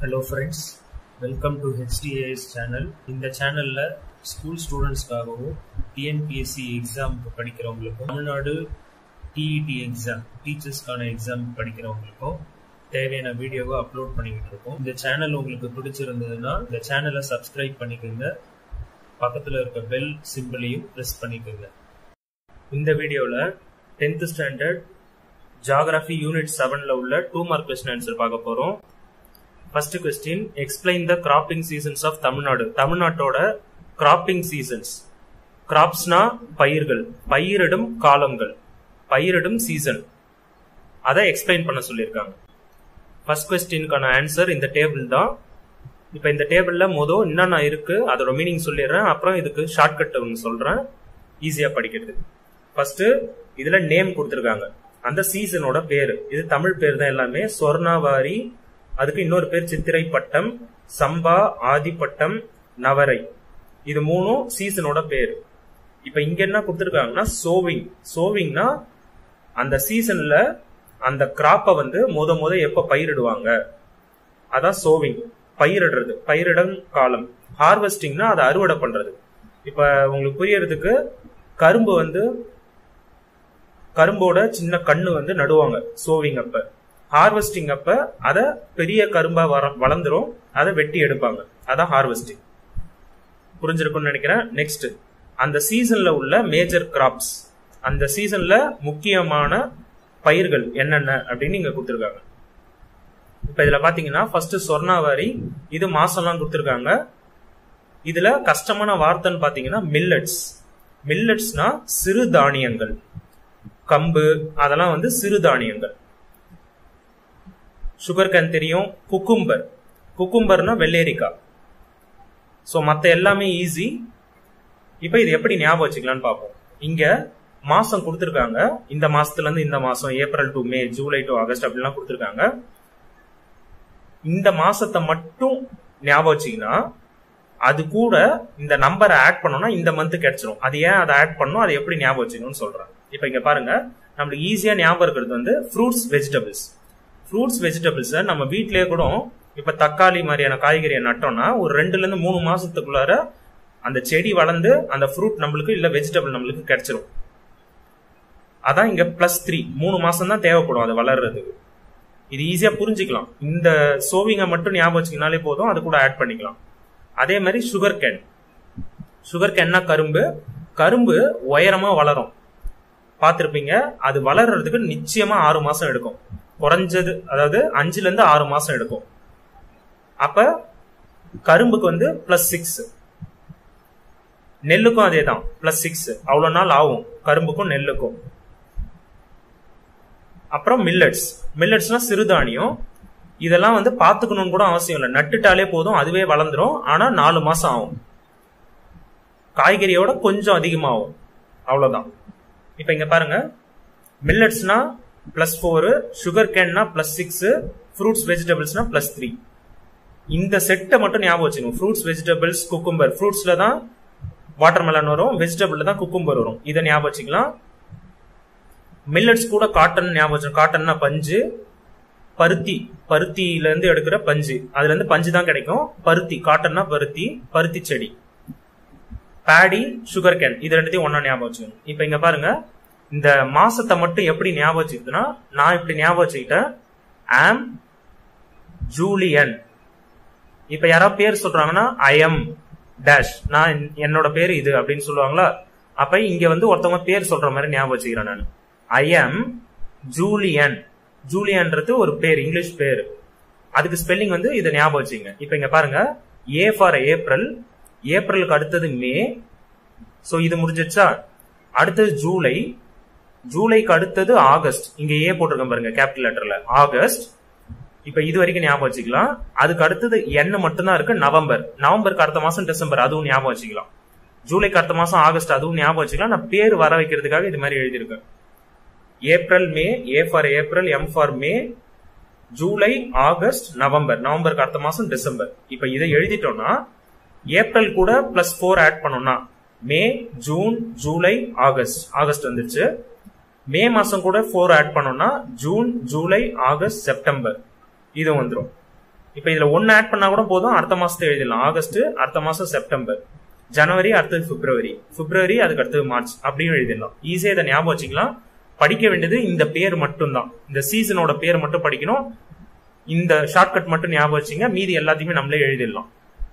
hello friends welcome to HDAS channel இந்த சேனலில் school ஸ்டூடெண்ட்ஸ்க்காகவும் டிஎன்பிஎஸ்சி எக்ஸாம் படிக்கிறவங்களுக்கும் தமிழ்நாடு டிஇடி எக்ஸாம் டீச்சர்ஸ்க்கான எக்ஸாம் படிக்கிறவங்களுக்கும் தேவையான வீடியோவை அப்லோட் பண்ணிக்கிட்டு இருக்கோம் இந்த சேனல் உங்களுக்கு பிடிச்சிருந்ததுன்னா இந்த சேனலை சப்ஸ்கிரைப் பண்ணிக்கோங்க பக்கத்தில் இருக்க பெல் சிம்பிளையும் ப்ரெஸ் பண்ணிக்கோங்க இந்த வீடியோவில் டென்த் ஸ்டாண்டர்ட் ஜாகிரபி யூனிட் செவன்ல உள்ள டூ மார்க் கொஸ்டின் ஆன்சர் பார்க்க போறோம் first question explain the cropping seasons of Tamil Nadu தமிழ்நாட்டோட கிராப்பிங் சீசன்ஸ் கிராப்ஸ்னா பயிர்கள் பயிரிடும் காலங்கள் பயிரிடும் சீசன் அதை எக்ஸ்பிளைன் பண்ண சொல்லியிருக்காங்க ஃபர்ஸ்ட் கொஸ்டினுக்கான ஆன்சர் இந்த டேபிள் தான் இப்போ இந்த டேபிள்ல மொதல் என்னென்ன இருக்கு அதோட மீனிங் சொல்லிடுறேன் அப்புறம் இதுக்கு ஷார்ட்கட் ஒன்று சொல்றேன் ஈஸியா படிக்கிறதுக்கு ஃபர்ஸ்ட் இதுல நேம் கொடுத்துருக்காங்க அந்த சீசனோட பேரு இது தமிழ் பேர் தான் எல்லாமே சொர்ணாவாரி அதுக்கு இன்னொரு பேர் சித்திரை பட்டம் சம்பா ஆதிப்பட்டம் நவரை இது மூணும் சீசனோட பேரு இப்ப இங்க என்ன கொடுத்துருக்காங்கன்னா சோவிங் சோவிங்னா அந்த சீசன்ல அந்த கிராப்பை வந்து முத முத எப்ப பயிரிடுவாங்க அதான் சோவிங் பயிரிடுறது பயிரிடம் காலம் ஹார்வெஸ்டிங்னா அதை அறுவடை பண்றது இப்ப உங்களுக்கு புரியறதுக்கு கரும்பு வந்து கரும்போட சின்ன கண்ணு வந்து நடுவாங்க சோவிங் அப்ப ஹார்வெஸ்டிங் அப்ப அதை பெரிய கரும்பா வர வளர்ந்துரும் அதை வெட்டி எடுப்பாங்க அதான் ஹார்வெஸ்டிங் புரிஞ்சிருக்கும்னு நினைக்கிறேன் நெக்ஸ்ட் அந்த சீசன்ல உள்ள மேஜர் கிராப்ஸ் அந்த சீசன்ல முக்கியமான பயிர்கள் என்னென்ன அப்படின்னு இங்க கொடுத்துருக்காங்க இப்ப இதுல பாத்தீங்கன்னா ஃபர்ஸ்ட் சொர்ணாவாரி இது மாசம்லாம் கொடுத்துருக்காங்க இதுல கஷ்டமான வார்த்தைன்னு பாத்தீங்கன்னா மில்லட்ஸ் மில்லட்ஸ்னா சிறு தானியங்கள் கம்பு அதெல்லாம் வந்து சிறு தானியங்கள் சுகர் கேன் தெரியும் குக்கும்பர் குக்கும்பர்னா வெள்ளேரிக்காய் ஸோ மற்ற எல்லாமே ஈஸி இப்போ இது எப்படி ஞாபகம் வச்சுக்கலாம்னு பார்ப்போம் இங்க மாசம் கொடுத்துருக்காங்க இந்த மாசத்துல இருந்து இந்த மாசம் April to May July to August அப்படிலாம் கொடுத்துருக்காங்க இந்த மாசத்தை மட்டும் ஞாபகம் வச்சீங்கன்னா அது கூட இந்த நம்பரை ஆட் பண்ணோம்னா இந்த மந்த் கிடைச்சிரும் அது ஏன் அதை ஆட் பண்ணணும் அதை எப்படி ஞாபகம் வச்சுக்கணும்னு சொல்றேன் இப்போ இங்க பாருங்க நம்மளுக்கு ஈஸியா ஞாபகம் இருக்கிறது வந்து ஃப்ரூட்ஸ் வெஜிடபிள்ஸ் ஃப்ரூட்ஸ் வெஜிடபிள்ஸை நம்ம வீட்லயே கூட இப்ப தக்காளி மாதிரியான காய்கறியை நட்டோம்னா ஒரு ரெண்டுல இருந்து மூணு மாசத்துக்குள்ளார அந்த செடி வளர்ந்து அந்த ஃப்ரூட் நம்மளுக்கு இல்ல வெஜிடபிள் நம்மளுக்கு கிடைச்சிரும் அதான் இங்க பிளஸ் த்ரீ மூணு மாசம் தான் தேவைப்படும் அது வளர்றதுக்கு இது ஈஸியா புரிஞ்சுக்கலாம் இந்த சோவிங்கை மட்டும் ஞாபகம் வச்சுக்கினாலே போதும் அது கூட ஆட் பண்ணிக்கலாம் அதே மாதிரி சுகர் கேன் சுகர் கேன்னா கரும்பு கரும்பு உயரமா வளரும் பார்த்துருப்பீங்க அது வளர்றதுக்கு நிச்சயமா ஆறு மாசம் எடுக்கும் குறைஞ்சது அதாவது அஞ்சுல இருந்து ஆறு மாசம் எடுக்கும் அப்ப கரும்புக்கு வந்து பிளஸ் சிக்ஸ் நெல்லுக்கும் அதே தான் பிளஸ் சிக்ஸ் அவ்வளவு நாள் ஆகும் கரும்புக்கும் நெல்லுக்கும் அப்புறம் மில்லட்ஸ் மில்லட்ஸ்னா சிறுதானியம் இதெல்லாம் வந்து பாத்துக்கணும்னு கூட அவசியம் இல்லை நட்டுட்டாலே போதும் அதுவே வளர்ந்துரும் ஆனா நாலு மாசம் ஆகும் காய்கறியோட கொஞ்சம் அதிகமாகும் அவ்வளவுதான் இப்ப இங்க பாருங்க மில்லட்ஸ்னா பிளஸ் ஃபோரு சுகர் கேன்னா பிளஸ் சிக்ஸ் ஃப்ரூட்ஸ் வெஜிடபிள்ஸ்னா பிளஸ் த்ரீ இந்த செட்டை மட்டும் ஞாபகம் வச்சுக்கணும் ஃப்ரூட்ஸ் வெஜிடபிள்ஸ் குக்கும்பர் ஃப்ரூட்ஸ்ல தான் வாட்டர் மெலன் வரும் வெஜிடபிள்ல தான் குக்கும்பர் வரும் இதை ஞாபகம் வச்சுக்கலாம் மில்லட்ஸ் கூட காட்டன் ஞாபகம் வச்சுக்கணும் காட்டன்னா பஞ்சு பருத்தி பருத்தியில இருந்து எடுக்கிற பஞ்சு அதுல இருந்து பஞ்சு தான் கிடைக்கும் பருத்தி காட்டன்னா பருத்தி பருத்தி செடி பேடி சுகர் கேன் இது ரெண்டுத்தையும் ஒன்னா ஞாபகம் வச்சுக்கணும் இப்ப இங்க பாருங்க இந்த மாசத்தை மட்டும் எப்படி ஞாபகம் வச்சுக்கிட்டுனா நான் இப்படி ஞாபகம் வச்சுக்கிட்டேன் ஆம் ஜூலியன் இப்ப யாராவது பேர் சொல்றாங்கன்னா ஐ எம் டேஷ் நான் என்னோட பேர் இது அப்படின்னு சொல்லுவாங்களா அப்ப இங்க வந்து ஒருத்தவங்க பேர் சொல்ற மாதிரி ஞாபகம் வச்சுக்கிறேன் நான் ஐ எம் ஜூலியன் ஜூலியன்றது ஒரு பேர் இங்கிலீஷ் பேர் அதுக்கு ஸ்பெல்லிங் வந்து இதை ஞாபகம் வச்சுங்க இப்ப இங்க பாருங்க ஏ ஃபார் ஏப்ரல் ஏப்ரலுக்கு அடுத்தது மே சோ இது முடிஞ்சிருச்சா அடுத்தது ஜூலை ஜூலைக்கு அடுத்தது ஆகஸ்ட் இங்க ஏ போட்டிருக்கேன் பாருங்க கேபிட்டல் லெட்டர்ல ஆகஸ்ட் இப்ப இது வரைக்கும் ஞாபகம் வச்சுக்கலாம் அதுக்கு அடுத்தது என்ன மட்டும்தான் இருக்கு நவம்பர் நவம்பருக்கு அடுத்த மாசம் டிசம்பர் அதுவும் ஞாபகம் வச்சுக்கலாம் ஜூலைக்கு அடுத்த மாசம் ஆகஸ்ட் அதுவும் ஞாபகம் வச்சுக்கலாம் நான் பேர் வர வைக்கிறதுக்காக இது மாதிரி எழுதியிருக்கேன் April May A for April M for May July August November நவம்பருக்கு அடுத்த மாசம் டிசம்பர் இப்ப இதை எழுதிட்டோம்னா ஏப்ரல் கூட பிளஸ் ஃபோர் ஆட் பண்ணோம்னா May June July August August வந்துருச்சு மே மாசம் கூட ஃபோர் ஆட் பண்ணோம்னா ஜூன் ஜூலை ஆகஸ்ட் செப்டம்பர் இது வந்துடும் இப்போ இதுல ஒன்னு ஆட் பண்ணா கூட போதும் அடுத்த மாசத்தை எழுதிடலாம் ஆகஸ்ட் அடுத்த மாசம் செப்டம்பர் ஜனவரி அடுத்தது பிப்ரவரி பிப்ரவரி அதுக்கு அடுத்தது மார்ச் அப்படின்னு எழுதிடலாம் ஈஸியா இதை ஞாபகம் வச்சுக்கலாம் படிக்க வேண்டியது இந்த பேர் மட்டும்தான் இந்த சீசனோட பேர் மட்டும் படிக்கணும் இந்த ஷார்ட்கட் மட்டும் ஞாபகம் வச்சுங்க மீதி எல்லாத்தையுமே நம்மளே எழுதிடலாம்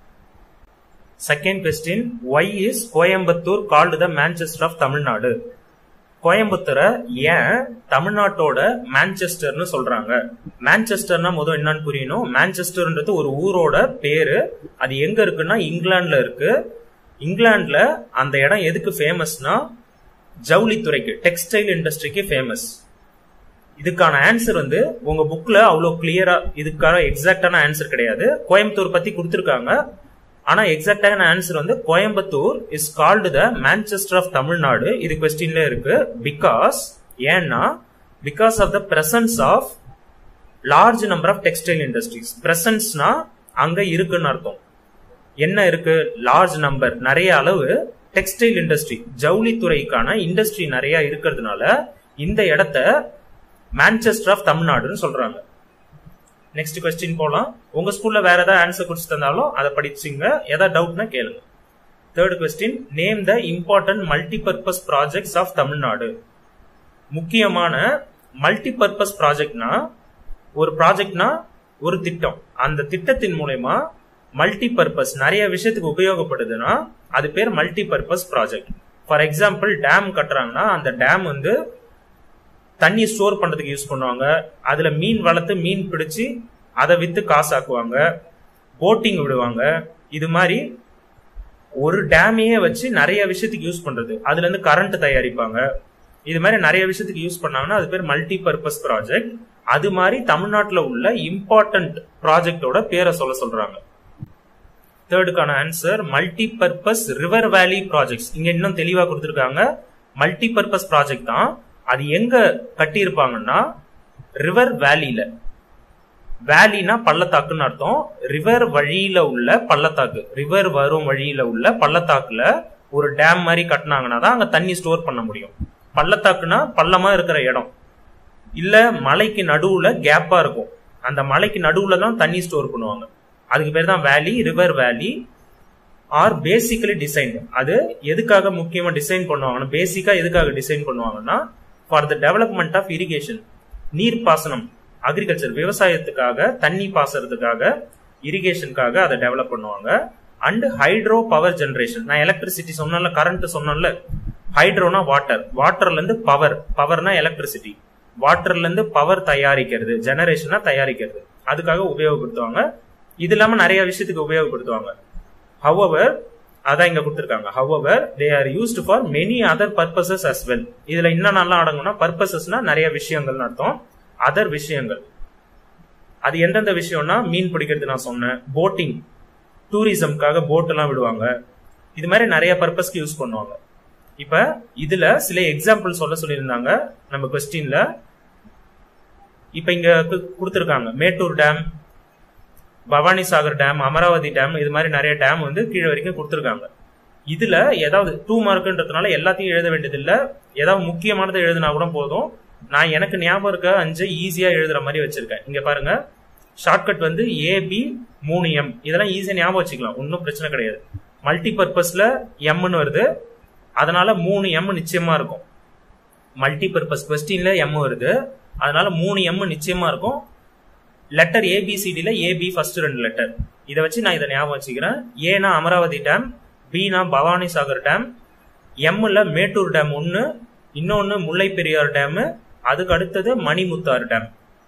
second question why is Coimbatore called the Manchester of Tamil Nadu கோயம்புத்தூரை ஏன் தமிழ்நாட்டோட மான்செஸ்டர்னு சொல்றாங்க மான்செஸ்டர்னா முதல் என்னன்னு புரியணும் மான்செஸ்டர்ன்றது ஒரு ஊரோட பேரு அது எங்க இருக்குன்னா இங்கிலாந்துல இருக்கு இங்கிலாந்துல அந்த இடம் எதுக்கு ஃபேமஸ்னா ஜவுளித்துறைக்கு டெக்ஸ்டைல் இண்டஸ்ட்ரிக்கு ஃபேமஸ் இதுக்கான ஆன்சர் வந்து உங்க புக்ல அவ்வளவு கிளியரா இதுக்கான எக்ஸாக்டான ஆன்சர் கிடையாது கோயம்புத்தூர் பத்தி கொடுத்துருக்காங்க ஆனா எக்ஸாக்டான ஆன்சர் வந்து Coimbatore is called the Manchester of Tamil Nadu இது கொஸ்டின்ல இருக்கு பிகாஸ் ஏன்னா because of the presence of large number of textile industries பிரசன்ஸ்னா அங்க இருக்குன்னு அர்த்தம் என்ன இருக்கு லார்ஜ் நம்பர் நிறைய அளவு டெக்ஸ்டைல் இண்டஸ்ட்ரி ஜவுளித்துறைக்கான இண்டஸ்ட்ரி நிறைய இருக்கிறதுனால இந்த இடத்த மான்செஸ்டர் ஆஃப் தமிழ்நாடுன்னு சொல்றாங்க நெக்ஸ்ட் கொஸ்டின் போலாம் உங்க ஸ்கூல்ல வேற ஏதாவது ஆன்சர் கொடுத்து தந்தாலும் அதை படிச்சுங்க ஏதாவது டவுட்னா கேளுங்க third question name the important multipurpose projects of Tamil Nadu முக்கியமான மல்டிபர்பஸ் ப்ராஜெக்ட்னா ஒரு ப்ராஜெக்ட்னா ஒரு திட்டம் அந்த திட்டத்தின் மூலயமா மல்டிபர்பஸ் நிறைய விஷயத்துக்கு உபயோகப்படுதுன்னா அது பேர் multipurpose project for example dam கட்டுறாங்கன்னா அந்த டேம் வந்து தண்ணி ஸ்டோர் பண்றதுக்கு யூஸ் பண்ணுவாங்க அதுல மீன் வளர்த்து மீன் பிடிச்சு அதை வித்து காசாக்குவாங்க போட்டிங் விடுவாங்க இது மாதிரி ஒரு டேமையே வச்சு நிறைய விஷயத்துக்கு யூஸ் பண்றது அதுல இருந்து கரண்ட் தயாரிப்பாங்க இது மாதிரி நிறைய விஷயத்துக்கு யூஸ் பண்ணாங்கன்னா அது பேர் மல்டி பர்பஸ் ப்ராஜெக்ட் அது மாதிரி தமிழ்நாட்டில் உள்ள இம்பார்ட்டன்ட் ப்ராஜெக்டோட பேரை சொல்ல சொல்றாங்க தேர்டுக்கான answer multipurpose river valley projects இங்க இன்னும் தெளிவா கொடுத்துருக்காங்க மல்டி பர்பஸ் ப்ராஜெக்ட் தான் அது எங்க கட்டியிருப்பாங்கன்னா ரிவர் வேலியில வேலினா பள்ளத்தாக்குன்னு அர்த்தம் ரிவர் வழியில உள்ள பள்ளத்தாக்கு ரிவர் வரும் வழியில உள்ள பள்ளத்தாக்குல ஒரு டேம் மாதிரி கட்டினாங்கன்னா தான் அங்க தண்ணி ஸ்டோர் பண்ண முடியும் பள்ளத்தாக்குனா பள்ளமா இருக்கிற இடம் இல்ல மலைக்கு நடுவுல கேப்பா இருக்கும் அந்த மலைக்கு நடுவுல தான் தண்ணி ஸ்டோர் பண்ணுவாங்க அதுக்கு பேர் தான் வேலி ரிவர் வேலி ஆர் பேசிக்கலி டிசைன் அது எதுக்காக முக்கியமா டிசைன் பண்ணுவாங்கன்னா பேசிக்கா எதுக்காக டிசைன் பண்ணுவாங்கன்னா for the development of irrigation நீர் பாசனம் அக்ரிகல்ச்சர் விவசாயத்துக்காக தண்ணி பாசறதுக்காக இரிகேஷனுக்காக அதை டெவலப் பண்ணுவாங்க அண்ட் ஹைட்ரோ பவர் ஜெனரேஷன் நான் எலக்ட்ரிசிட்டி சொன்னல கரண்ட் சொன்னல ஹைட்ரோனா வாட்டர் வாட்டர்ல இருந்து பவர் பவர்னா எலக்ட்ரிசிட்டி வாட்டர்ல இருந்து பவர் தயாரிக்கிறது ஜெனரேஷனா தயாரிக்கிறது அதுக்காக உபயோகப்படுத்துவாங்க இது இல்லாம நிறைய விஷயத்துக்கு உபயோகப்படுத்துவாங்க ஹவவர் அதான் இங்க கொடுத்துருக்காங்க however they are used for many other purposes as well இதுல என்னென்னலாம் அடங்கும்னா பர்பசஸ்னா நிறைய விஷயங்கள் அர்த்தம் அதர் விஷயங்கள் அது எந்தெந்த விஷயம்னா மீன் பிடிக்கிறது நான் சொன்னேன் போட்டிங் டூரிசம்காக போட் எல்லாம் விடுவாங்க இது மாதிரி நிறைய பர்பஸ்க்கு யூஸ் பண்ணுவாங்க இப்ப இதுல சில எக்ஸாம்பிள் சொல்ல சொல்லியிருந்தாங்க நம்ம கொஸ்டின்ல இப்ப இங்க கொடுத்துருக்காங்க Mettur dam Bhavani Sagar dam Amaravathi dam இது மாதிரி நிறைய டேம் வந்து கீழே வரைக்கும் கொடுத்துருக்காங்க இதுல ஏதாவது டூ மார்க்குன்றதுனால எல்லாத்தையும் எழுத வேண்டியது இல்ல ஏதாவது முக்கியமானதை எழுதினா கூட போதும் நான் எனக்கு ஞாபகம் இருக்க அஞ்சு ஈஸியா எழுதுற மாதிரி வச்சிருக்கேன் இங்க பாருங்க ஷார்ட்கட் வந்து ஏபி மூணு எம் இதெல்லாம் ஈஸியா ஞாபகம் வச்சுக்கலாம் ஒன்றும் பிரச்சனை கிடையாது மல்டி பர்பஸ்ல எம்னு வருது அதனால மூணு எம் நிச்சயமா இருக்கும் மல்டி பர்பஸ் கொஸ்டின்ல எம் வருது அதனால மூணு எம் நிச்சயமா இருக்கும் லெட்டர் ஏபிசிடில ஏபி ஃபர்ஸ்ட் ரெண்டு லெட்டர் இதை வச்சு நான் இதை ஞாபகம் வச்சுக்கிறேன் ஏனா அமராவதி டேம் பினா பவானி சாகர் டேம் எம்ல மேட்டூர் டேம் ஒன்று இன்னொன்று முல்லை பெரியார் டேம் அதுக்கு அடுத்தது Manimuthar dam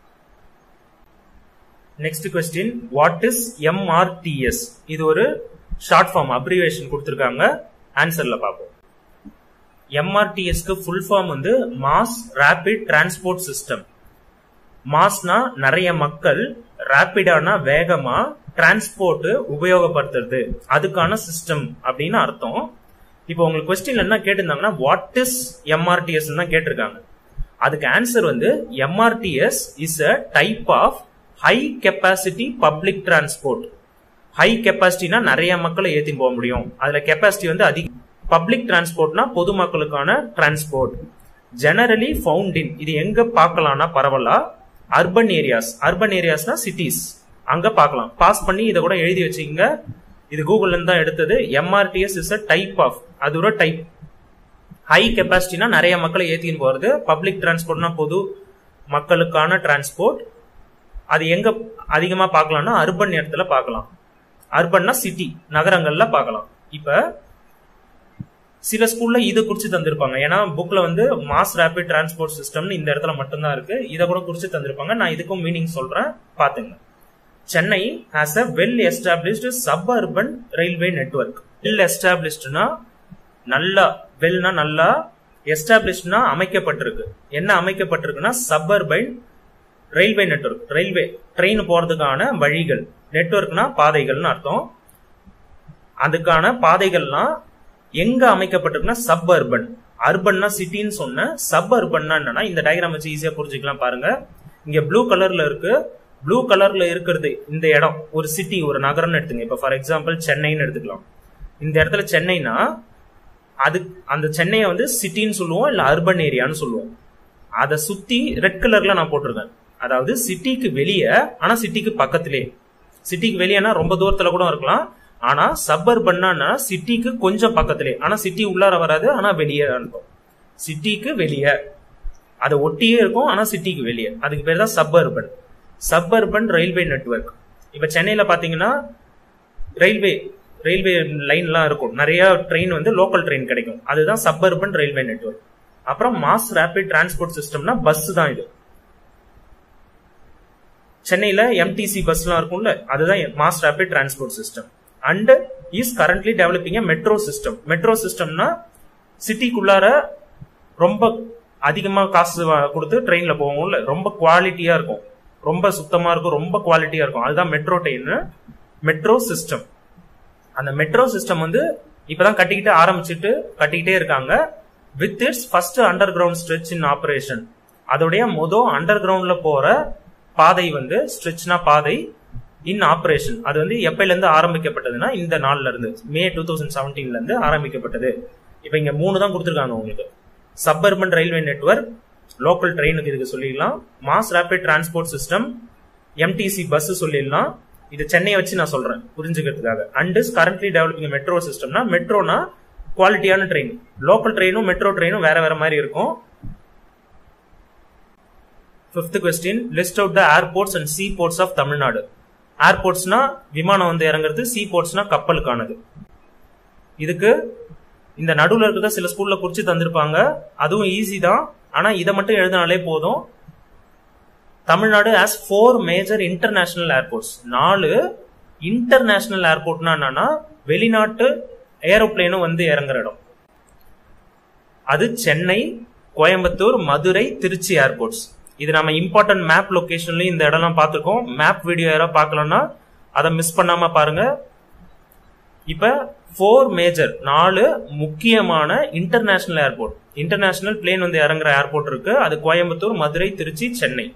next question what is MRTS இது ஒரு ஷார்ட் ஃபார்ம் அப்ரிவேஷன் கொடுத்துருக்காங்க ஆன்சர்ல பார்ப்போம் எம்ஆர்டிஎஸ்க்கு ஃபுல் ஃபார்ம் வந்து மாஸ் ரேபிட் டிரான்ஸ்போர்ட் சிஸ்டம் மாஸ்னா நிறைய மக்கள் ரேபிடானா வேகமா டிரான்ஸ்போர்ட் உபயோகப்படுத்துறது அதுக்கான சிஸ்டம் அப்படின்னு அர்த்தம் இப்போ உங்களுக்கு கொஸ்டின் என்ன கேட்டிருந்தாங்கன்னா வாட் இஸ் எம்ஆர்டிஎஸ் தான் கேட்டிருக்காங்க அதுக்கு ஆன்சர் வந்து MRTS is a type of high capacity public transport high கெப்பாசிட்டினா நிறைய மக்களை ஏற்றி போக முடியும் அதுல கெப்பாசிட்டி வந்து அதிக பப்ளிக் டிரான்ஸ்போர்ட்னா பொதுமக்களுக்கான டிரான்ஸ்போர்ட் ஜெனரலி ஃபவுண்ட் இன் இது எங்க பார்க்கலாம்னா பரவலா அர்பன் ஏரியாஸ் அர்பன் ஏரியாஸ்னா சிட்டிஸ் அங்க பார்க்கலாம் பாஸ் பண்ணி இதை கூட எழுதி வச்சுக்கோங்க இது கூகுள்ல இருந்து தான் எடுத்தது MRTS is a type of அது ஒரு டைப் ஹை கெப்பாசிட்டினா நிறைய மக்களை ஏத்தின்னு போறது பப்ளிக் டிரான்ஸ்போர்ட்னா பொது மக்களுக்கான டிரான்ஸ்போர்ட் அது எங்க அதிகமா பார்க்கலாம்னா அர்பன் இடத்துல பார்க்கலாம் அர்பன்னா சிட்டி நகரங்கள்ல பார்க்கலாம் இப்ப சில ஸ்கூல்ல இது குறிச்சு தந்திருப்பாங்க ஏன்னா புக்ல வந்து மாஸ் ரேபிட் டிரான்ஸ்போர்ட் சிஸ்டம்னு இந்த இடத்துல மட்டும்தான் இருக்கு இதை கூட குறிச்சு தந்திருப்பாங்க நான் இதுக்கும் மீனிங் சொல்றேன் பாத்துங்க Chennai has a well established suburban railway network well எஸ்டாப்ளிஷ்டுனா நல்லா வெல்னா நல்லா எஸ்டாப்ளிஷ்னா அமைக்கப்பட்டிருக்கு என்ன அமைக்கப்பட்டிருக்குன்னா suburban railway network railway train போறதுக்கான வழிகள் நெட்ஒர்க்னா பாதைகள்னு அர்த்தம் அதுக்கான பாதைகள்லாம் எங்க அமைக்கப்பட்டிருக்குன்னா சப் அர்பன் அர்பன்னா சிட்டின்னு சொன்ன சப் அர்பன்னா என்னன்னா இந்த டயக்ராம் வச்சு ஈஸியா புரிஞ்சுக்கலாம் பாருங்க இங்க ப்ளூ கலர்ல இருக்கு ப்ளூ கலர்ல இருக்கிறது இந்த இடம் ஒரு சிட்டி ஒரு நகரம்னு எடுத்துங்க இப்ப ஃபார் எக்ஸாம்பிள் சென்னைன்னு எடுத்துக்கலாம் இந்த இடத்துல சென்னைனா அது அந்த சென்னையை வந்து சிட்டின்னு சொல்லுவோம் இல்ல அர்பன் ஏரியான்னு சொல்லுவோம் அதை சுத்தி ரெட் கலர்ல நான் போட்டிருக்கேன் அதாவது சிட்டிக்கு வெளியே ஆனா சிட்டிக்கு பக்கத்திலே சிட்டிக்கு வெளியேனா ரொம்ப தூரத்துல கூட இருக்கலாம் ஆனா சப்பர்பன்னா சிட்டிக்கு கொஞ்சம் பக்கத்திலே ஆனா சிட்டி உள்ளார வராது ஆனா வெளியே இருக்கும் சிட்டிக்கு வெளியே அதை ஒட்டியே இருக்கும் ஆனா சிட்டிக்கு வெளியே அதுக்கு பேர் தான் சப்பர்பன் சப்பர்பன் ரயில்வே நெட்ஒர்க் இப்ப சென்னையில பாத்தீங்கன்னா ரயில்வே ரயில்வே லைன்லாம் இருக்கும் நிறைய ட்ரெயின் வந்து லோக்கல் ட்ரெயின் கிடைக்கும் அதுதான் சப்பர்பன் ரயில்வே நெட்ஒர்க் அப்புறம் மாஸ் ரேபிட் டிரான்ஸ்போர்ட் சிஸ்டம்னா பஸ் தான் இது சென்னையில எம்டிசி பஸ்லாம் இருக்கும்ல அதுதான் mass rapid transport system and is currently developing metro system metro சிஸ்டம்னா சிட்டிக்குள்ளார ரொம்ப அதிகமா காசு கொடுத்து ட்ரெயின்ல போவோம்ல ரொம்ப குவாலிட்டியா இருக்கும் ரொம்ப சுத்தமா இருக்கும் ரொம்ப குவாலிட்டியா இருக்கும் அதுதான் மெட்ரோ ட்ரெயின் மெட்ரோ சிஸ்டம் அந்த மெட்ரோ சிஸ்டம் வந்து இப்பதான் கட்டிக்கிட்டு ஆரம்பிச்சுட்டு கட்டிக்கிட்டே இருக்காங்க with its first underground stretch in operation அதோடைய மொதல் அண்டர் கிரவுண்ட்ல போற பாதை வந்து ஸ்ட்ரெச்னா பாதை இன் ஆபரேஷன் அது வந்து எப்பைல இருந்து ஆரம்பிக்கப்பட்டதுன்னா இந்த நாள்ல இருந்து மே டூ தௌசண்ட் செவன்டீன்ல இருந்து ஆரம்பிக்கப்பட்டது இப்ப இங்க மூணு தான் கொடுத்துருக்காங்க உங்களுக்கு சப்பர்பன் ரயில்வே நெட்ஒர்க் லோக்கல் ட்ரெயினுக்கு இதுக்கு சொல்லிடலாம் mass rapid transport system MTC bus சொல்லிடலாம் இது சென்னையை வச்சு நான் சொல்றேன் புரிஞ்சுக்கிறதுக்காக and is currently developing metro சிஸ்டம்னா மெட்ரோனா குவாலிட்டியான ட்ரெயின் லோக்கல் ட்ரெயினும் மெட்ரோ ட்ரெயினும் வேற வேற மாதிரி இருக்கும் fifth question list out the airports and sea ports of Tamil Nadu ஏர்போர்ட்ஸ்னா விமானம் வந்து இறங்குறது சி போர்ட்ஸ்னா கப்பலுக்கானது இதுக்கு இந்த நடுவில் இருக்கிறத சில ஸ்கூல்ல குறிச்சு தந்திருப்பாங்க அதுவும் ஈஸி தான் ஆனா இதை மட்டும் எழுதினாலே போதும் Tamil Nadu has four major international airports நாலு இன்டர்நேஷனல் ஏர்போர்ட்னா என்னன்னா வெளிநாட்டு ஏரோப்ளேனும் வந்து இறங்குற இடம் அது சென்னை கோயம்புத்தூர் மதுரை திருச்சி ஏர்போர்ட்ஸ் இது நம்ம இம்பார்ட்டன்ட் மேப் லொகேஷன்லயும் இந்த இடம்லாம் பார்த்துருக்கோம் மேப் வீடியோ யாராவது பார்க்கலன்னா அதை மிஸ் பண்ணாம பாருங்க இப்ப ஃபோர் மேஜர் நாலு முக்கியமான இன்டர்நேஷனல் ஏர்போர்ட் இன்டர்நேஷனல் பிளேன் வந்து இறங்குற ஏர்போர்ட் இருக்கு அது கோயம்புத்தூர் மதுரை திருச்சி சென்னை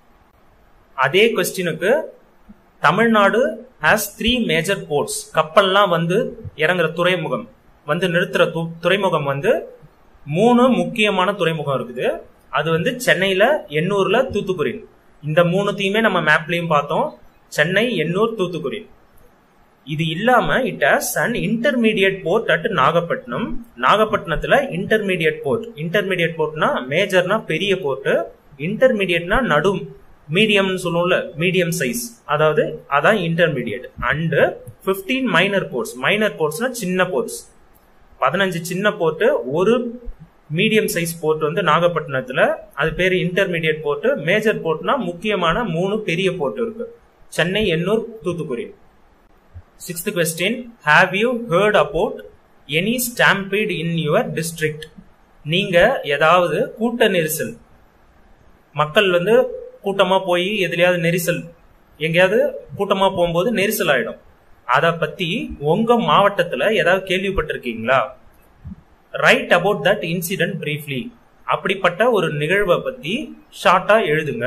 அதே கொஸ்டினுக்கு Tamil Nadu has three major ports கப்பல்லாம் வந்து இறங்குற துறைமுகம் வந்து நிறுத்துற துறைமுகம் வந்து மூணு முக்கியமான துறைமுகம் இருக்குது அது வந்து சென்னையில எண்ணூர்ல தூத்துக்குடி இந்த மூணுத்தையுமே நம்ம மேப்லயும் பார்த்தோம் சென்னை எண்ணூர் தூத்துக்குடி இது இல்லாம it has an intermediate port at Nagapattinam நாகப்பட்டினத்துல இன்டர்மீடியட் போர்ட் இன்டர்மீடியட் போர்ட்னா மேஜர்னா பெரிய போர்ட் இன்டர்மீடியட்னா நடு மீடியம்னு சொல்லுவோம்ல மீடியம் சைஸ் அதாவது அதான் intermediate and fifteen minor ports minor போர்ட்ஸ்னா சின்ன போர்ட்ஸ் பதினஞ்சு சின்ன போர்ட் ஒரு மீடியம் சைஸ் போர்ட் வந்து நாகப்பட்டினத்துல அது பேரு இன்டர்மீடியட் போர்ட் மேஜர் போர்ட்னா முக்கியமான மூணு பெரிய போர்ட் இருக்கு Chennai Ennore Thoothukudi sixth question have you heard about any stampede in your district நீங்க ஏதாவது கூட்ட நெரிசல் மக்கள் வந்து கூட்டமா போய் எதுலயாவது நெரிசல் எங்கேயாவது கூட்டமா போகும்போது நெரிசல் ஆயிடும் அத பத்தி உங்க மாவட்டத்துல ஏதாவது கேள்விப்பட்டிருக்கீங்களா write about that incident briefly அப்படிப்பட்ட ஒரு நிகழ்வை பத்தி ஷார்ட்டா எழுதுங்க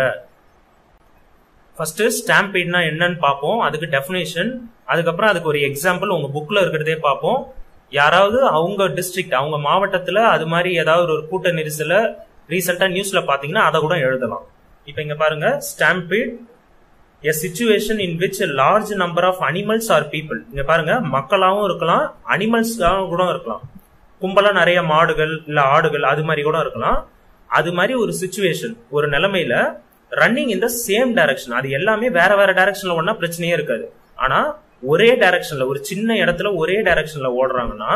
ஃபர்ஸ்ட் ஸ்டாம்பீட்னா என்னன்னு பார்ப்போம் அதுக்கு டெஃபினேஷன் அதுக்கப்புறம் அதுக்கு ஒரு எக்ஸாம்பிள் உங்க புக்ல இருக்கிறதே பார்ப்போம் யாராவது அவங்க டிஸ்ட்ரிக்ட் அவங்க மாவட்டத்துல அது மாதிரி ஏதாவது ஒரு கூட்ட நெரிசல ரீசெண்டா நியூஸ்ல பாத்தீங்கன்னா அதை கூட எழுதலாம் இப்ப இங்க பாருங்க stampede a situation in which large number of animals or people இங்க பாருங்க மக்களாவும் இருக்கலாம் அனிமல்ஸ்காகவும் கூட இருக்கலாம் கும்பலா நிறைய மாடுகள் இல்ல ஆடுகள் அது மாதிரி கூட இருக்கலாம் அது மாதிரி ஒரு சுச்சுவேஷன் ஒரு நிலைமையில running in the same direction அது எல்லாமே வேற வேற டைரக்ஷன்ல ஒன்னா பிரச்சனையே இருக்காது ஆனா ஒரே டைரக்ஷன்ல ஒரு சின்ன இடத்துல ஒரே டைரக்ஷன்ல ஓடுறாங்கன்னா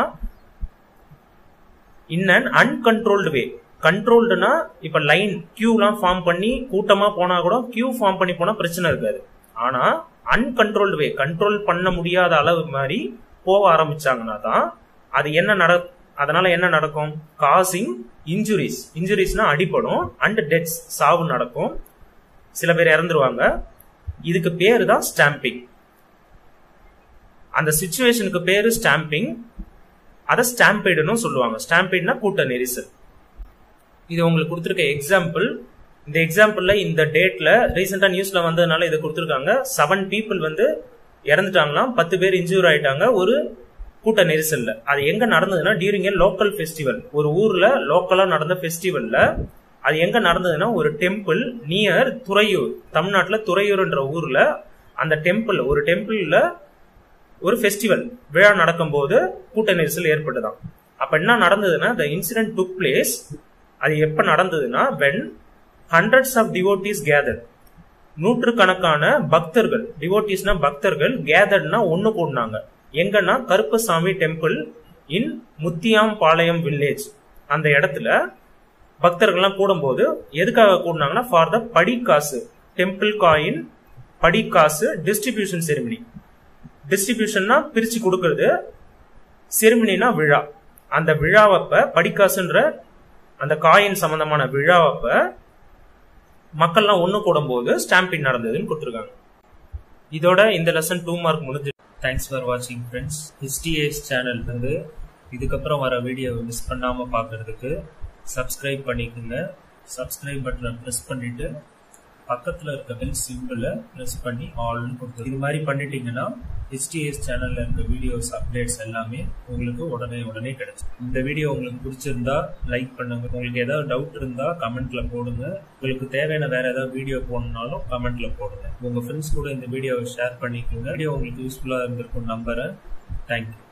இன் அன் அன்கண்ட்ரோல்டு வே கண்ட்ரோல்டுனா இப்ப லைன் கியூலாம் ஃபார்ம் பண்ணி கூட்டமா போனா கூட கியூ ஃபார்ம் பண்ணி போனா பிரச்சனை இருக்காது ஆனா அன்கண்ட்ரோல்டு வே கண்ட்ரோல் பண்ண முடியாத அளவு மாதிரி போக ஆரம்பிச்சாங்கன்னா தான் அது என்ன நட அதனால என்ன நடக்கும் காசிங் இன்ஜுரிஸ் இன்ஜுரிஸ்னா அடிப்படும் அண்ட் டெத்ஸ் சாவு நடக்கும் சில பேர் இறந்துருவாங்க இதுக்கு பேரு தான் ஸ்டாம்பிங் அந்த சுச்சுவேஷனுக்கு பேரு ஸ்டாம்பிங் அதை ஸ்டாம்பேடுன்னு சொல்லுவாங்க ஸ்டாம்பேட்னா கூட்ட நெரிசல் இது உங்களுக்கு கொடுத்துருக்க எக்ஸாம்பிள் இந்த எக்ஸாம்பிள்ல இந்த டேட்ல ரீசெண்டா நியூஸ்ல வந்ததுனால இதை கொடுத்துருக்காங்க செவன் பீப்புள் வந்து இறந்துட்டாங்களாம் பத்து பேர் இன்ஜூர் ஆயிட்டாங்க ஒரு கூட்ட நெரிசல்ல அது எங்க நடந்ததுன்னா டியூரிங் ஏ லோக்கல் ஃபெஸ்டிவல் ஒரு ஊர்ல லோக்கலா நடந்த ஃபெஸ்டிவல்ல அது எங்க நடந்ததுன்னா ஒரு டெம்பிள் நியர் துறையூர் தமிழ்நாட்டுல துறையூர்ன்ற ஊர்ல அந்த டெம்பிள் ஒரு டெம்பிள்ல ஒரு ஃபெஸ்டிவல் விழா நடக்கும்போது கூட்ட நெரிசல் ஏற்பட்டுதான் அப்ப என்ன நடந்ததுன்னா த இன்சிடென்ட் டுக் பிளேஸ் அது எப்ப நடந்ததுன்னா when hundreds of devotees gather நூற்றுக்கணக்கான பக்தர்கள் டிவோட்டிஸ்னா பக்தர்கள் கேதர்னா ஒண்ணு கூடினாங்க எங்கன்னா Karuppasamy temple in Muthiyam Palayam village அந்த இடத்துல பக்தர்கள்லாம் கூடும்போது எதுக்காக கூடினாங்கன்னா for the padikkasu temple coin padikkasu distribution ceremony டிஸ்ட்ரிபியூஷன்னா பிரிச்சு கொடுக்கறது செரிமனினா விழா அந்த விழாவப்ப படிக்காசுன்ற அந்த காயின் சம்பந்தமான விழாவப்ப மக்கள்லாம் ஒண்ணு கூடும்போது ஸ்டாம்பிங் நடந்ததுன்னு கொடுத்துருக்காங்க இதோட இந்த லெசன் டூ மார்க் முடிஞ்சு தேங்க்ஸ் ஃபார் வாட்சிங் ஃப்ரெண்ட்ஸ் ஹிஸ்டிஏஸ் சேனல் வந்து இதுக்கப்புறம் வர வீடியோவை மிஸ் பண்ணாம பார்க்கறதுக்கு சப்ஸ்கிரைப் பண்ணிக்கோங்க சப்ஸ்கிரைப் பட்டனை ப்ரெஸ் பண்ணிட்டு பக்கத்தில் இருக்க பெல் சிம்பிளை ப்ரெஸ் பண்ணி ஆல்னு கொடுத்து இது மாதிரி பண்ணிட்டீங்கன்னா ஹிஸ்டிஎஸ் சேனல்ல இருக்க வீடியோஸ் அப்டேட்ஸ் எல்லாமே உங்களுக்கு உடனே உடனே கிடைக்கும் இந்த வீடியோ உங்களுக்கு பிடிச்சிருந்தா லைக் பண்ணுங்க உங்களுக்கு ஏதாவது டவுட் இருந்தா கமெண்ட்ல போடுங்க உங்களுக்கு தேவையான வேற ஏதாவது வீடியோ போடணும்னாலும் கமெண்ட்ல போடுங்க உங்க ஃப்ரெண்ட்ஸ் கூட இந்த வீடியோவை ஷேர் பண்ணிக்கோங்க வீடியோ உங்களுக்கு யூஸ்ஃபுல்லா இருந்திருக்கும் நம்புறேன் தேங்க்யூ